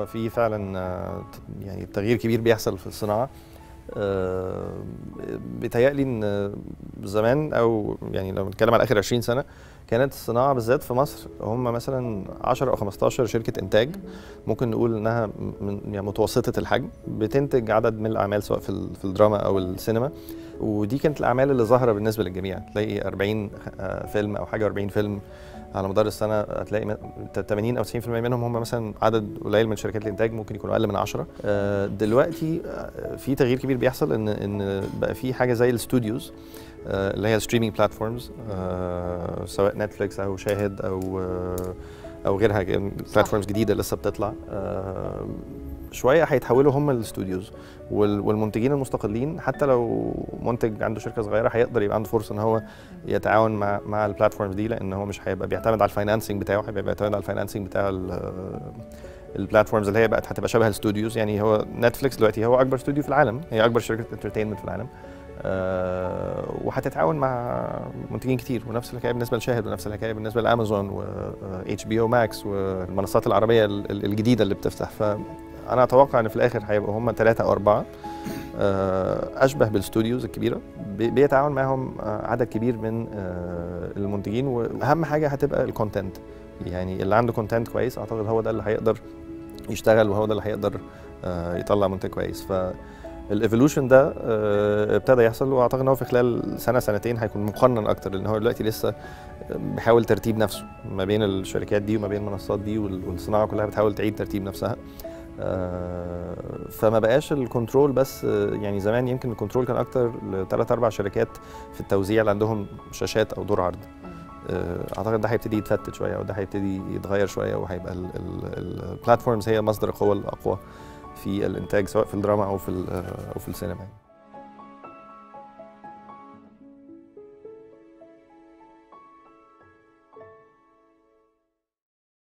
هو في فعلا آه، يعني تغيير كبير بيحصل في الصناعه آه، بيتهيألي ان زمان او يعني لو بنتكلم على اخر 20 سنه كانت الصناعه بالذات في مصر هم مثلا 10 او 15 شركه انتاج ممكن نقول انها من يعني متوسطه الحجم بتنتج عدد من الاعمال سواء في ال- في الدراما او السينما ودي كانت الاعمال اللي ظاهره بالنسبه للجميع تلاقي 40 آه، فيلم او حاجه 40 فيلم على مدار السنه هتلاقي م- 80 او 90% منهم هم مثلا عدد قليل من شركات الانتاج ممكن يكونوا اقل من 10 آه، دلوقتي آه، في تغيير كبير بيحصل ان ان بقى في حاجه زي الاستوديوز آه، اللي هي ستريمينج بلاتفورمز سواء نتفليكس او شاهد او آه، او غيرها بلاتفورمز جديده لسه بتطلع آه، شويه هيتحولوا هم الاستوديوز وال- والمنتجين المستقلين حتى لو منتج عنده شركه صغيره هيقدر يبقى عنده فرصه ان هو يتعاون مع مع البلاتفورمز دي لان هو مش هيبقى بيعتمد على الفاينانسنج بتاعه هيبقى بيعتمد على الفاينانسنج بتاع ال- البلاتفورمز اللي هي بقت هتبقى شبه الاستوديوز يعني هو نتفليكس دلوقتي هو اكبر استوديو في العالم هي اكبر شركه انترتينمنت في العالم آه، وهتتعاون مع منتجين كتير ونفس الحكايه بالنسبه لشاهد ونفس الحكايه بالنسبه لامازون و اتش بي او ماكس والمنصات العربيه ال- ال- الجديده اللي بتفتح فانا اتوقع ان في الاخر هيبقوا هم ثلاثه او اربعه آه، اشبه بالاستوديوز الكبيره بي- بيتعاون معاهم آه، عدد كبير من آه، المنتجين واهم حاجه هتبقى الكونتنت يعني اللي عنده كونتنت كويس اعتقد هو ده اللي هيقدر يشتغل وهو ده اللي هيقدر آه، يطلع منتج كويس ف الايفولوشن ده آه، ابتدى يحصل واعتقد ان هو في خلال سنه سنتين هيكون مقنن اكتر لان هو دلوقتي لسه بيحاول ترتيب نفسه ما بين الشركات دي وما بين المنصات دي وال- والصناعه كلها بتحاول تعيد ترتيب نفسها آه، فما بقاش الكنترول بس آه، يعني زمان يمكن الكنترول كان اكتر لثلاث اربع شركات في التوزيع اللي عندهم شاشات او دور عرض آه، اعتقد ده هيبتدي يتفتت شويه وده هيبتدي يتغير شويه وهيبقى البلاتفورمز هي مصدر القوه الاقوى في الانتاج سواء في الدراما او في ال- او في السينما يعني.